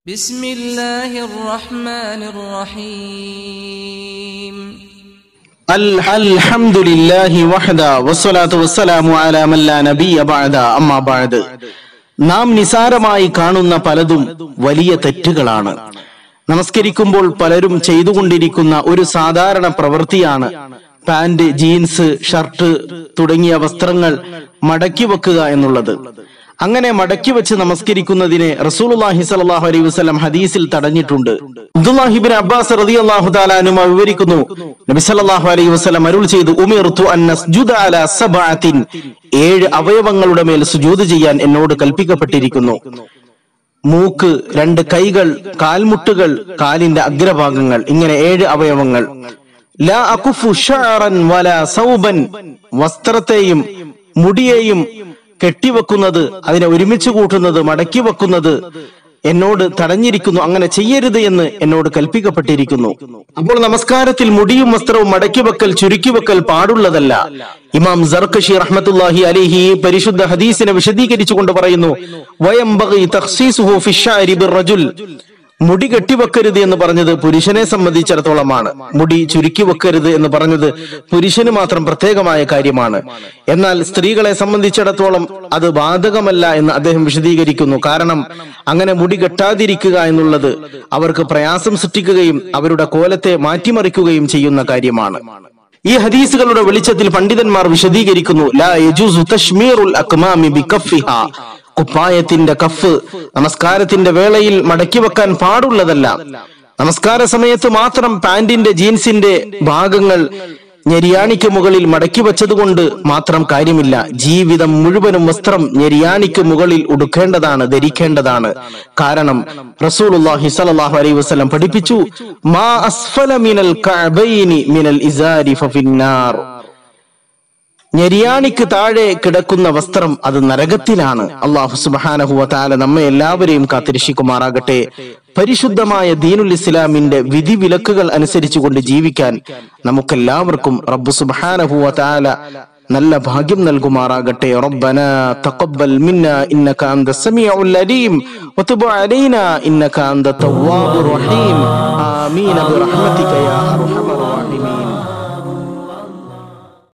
بسم الله الرحمن الرحيم ال- الحمد لله وحده والصلاة والسلام على من لا نبي بعد أما بعد നാം നിസാരമായി കാണുന്ന പലതും വലിയ തെറ്റുകളാണ് നമസ്കരിക്കുമ്പോൾ പലരും ചെയ്തുകൊണ്ടിരിക്കുന്ന ഒരു സാധാരണ പ്രവൃത്തിയാണ് പാന്റ് ജീൻസ് ഷർട്ട് തുടങ്ങിയ വസ്ത്രങ്ങൾ മടക്കി വെക്കുക എന്നുള്ളത് അങ്ങനെ മടക്കി വെച്ച് നമസ്കരിക്കുന്നതിനെ റസൂലുള്ളാഹി സ്വല്ലല്ലാഹു അലൈഹി വസല്ലം ഹദീസിൽ തടഞ്ഞിട്ടുണ്ട് അബ്ദുല്ലാഹിബിൻ അബ്ബാസ് റളിയല്ലാഹു തആല അനുമ വിവരിക്കുന്നു നബി സല്ലല്ലാഹു അലൈഹി വസല്ലം അരുൾ ചെയ്തു ഉമിർതു അൻ നസ്ജുദ അലാ സബഅത്തിൻ ഏഴ് അവയവങ്ങളുടെ മേൽ സുജൂദ് ചെയ്യാൻ എന്നോട് കൽപ്പിക്കപ്പെട്ടിരിക്കുന്നു മൂക്ക് രണ്ട് കൈകൾ കാൽമുട്ടുകൾ കാലിന്റെ അഗ്രഭാഗങ്ങൾ ഇങ്ങനെ ഏഴ് അവയവങ്ങൾ ലാ അകുഫു ഷഅറൻ വലാ സൗബൻ വസ്ത്രത്തെയും മുടിയെയും കെട്ടിവെക്കുന്നത് അതിനെ ഒരുമിച്ച് കൂട്ടുന്നത് മടക്കി വെക്കുന്നത് എന്നോട് തടഞ്ഞിരിക്കുന്നു അങ്ങനെ ചെയ്യരുത് എന്ന് എന്നോട് കൽപ്പിക്കപ്പെട്ടിരിക്കുന്നു അപ്പോൾ നമസ്കാരത്തിൽ മുടിയും വസ്ത്രവും മടക്കി വെക്കൽ ചുരുക്കി വെക്കൽ പാടുള്ളതല്ല ഇമാം സർക്കഷി റഹ്മത്തുല്ലാഹി അലിഹി പരിശുദ്ധ ഹദീസിനെ വിശദീകരിച്ചുകൊണ്ട് പറയുന്നു വയംബഗി തഖ്സീസുഹു ഫിശ്ശാരി ബിർറജുൽ മുടി കെട്ടിവെക്കരുത് എന്ന് പറഞ്ഞത് പുരുഷനെ സംബന്ധിച്ചിടത്തോളമാണ് മുടി ചുരുക്കി വെക്കരുത് എന്ന് പറഞ്ഞത് പുരുഷന് മാത്രം പ്രത്യേകമായ കാര്യമാണ് എന്നാൽ സ്ത്രീകളെ സംബന്ധിച്ചിടത്തോളം അത് ബാധകമല്ല എന്ന് അദ്ദേഹം വിശദീകരിക്കുന്നു കാരണം അങ്ങനെ മുടി കെട്ടാതിരിക്കുക എന്നുള്ളത് അവർക്ക് പ്രയാസം സൃഷ്ടിക്കുകയും അവരുടെ കോലത്തെ മാറ്റിമറിക്കുകയും ചെയ്യുന്ന കാര്യമാണ് ഈ ഹദീസുകളുടെ വെളിച്ചത്തിൽ പണ്ഡിതന്മാർ വിശദീകരിക്കുന്നു ലാ യജൂസു തശ്മീറുൽ അക്മാമി ബികഫിഹാ കുപ്പായത്തിന്റെ കഫ് നമസ്കാരത്തിന്റെ വേളയിൽ മടക്കി വെക്കാൻ പാടുള്ളതല്ല നമസ്കാര സമയത്ത് മാത്രം പാന്റിന്റെ ജീൻസിന്റെ ഭാഗങ്ങൾ ഞെരിയാണിക്ക് മുകളിൽ മടക്കി വെച്ചതുകൊണ്ട് മാത്രം കാര്യമില്ല ജീവിതം മുഴുവനും വസ്ത്രം ഞെരിയാണിക്ക് മുകളിൽ ഉടുക്കേണ്ടതാണ് ധരിക്കേണ്ടതാണ് കാരണം റസൂലുള്ളാഹി സ്വല്ലല്ലാഹു അലൈഹി വസല്ലം പഠിപ്പിച്ചു മാ അസ്ഫല മിനൽ കഅബൈനി മിനൽ ഇസാരി ഫഫിന്നാർ ഞെരിയാണിക്ക് താഴെ കിടക്കുന്ന വസ്ത്രം അത് നരകത്തിലാണ് അള്ളാഹു സുബാനഹുവ താല നമ്മെ എല്ലാവരെയും കാത്തിരക്ഷിക്കുമാറാകട്ടെ പരിശുദ്ധമായ ദീനുൽ ഇസ്ലാമിന്റെ വിധിവിലക്കുകൾ അനുസരിച്ചുകൊണ്ട് ജീവിക്കാൻ നമുക്കെല്ലാവർക്കും റബ്ബു സുബാനഹുവ താല നല്ല ഭാഗ്യം നൽകുമാറാകട്ടെ റബ്ബന തഖബ്ബൽ മിന്ന ഇന്നക അന്ത സമീഉൽ അലീം വതുബ് അലൈന ഇന്നക അന്ത തവ്വാബുർ റഹീം ആമീൻ ബിറഹ്മതിക യാ അർഹമർ റഹീമീൻ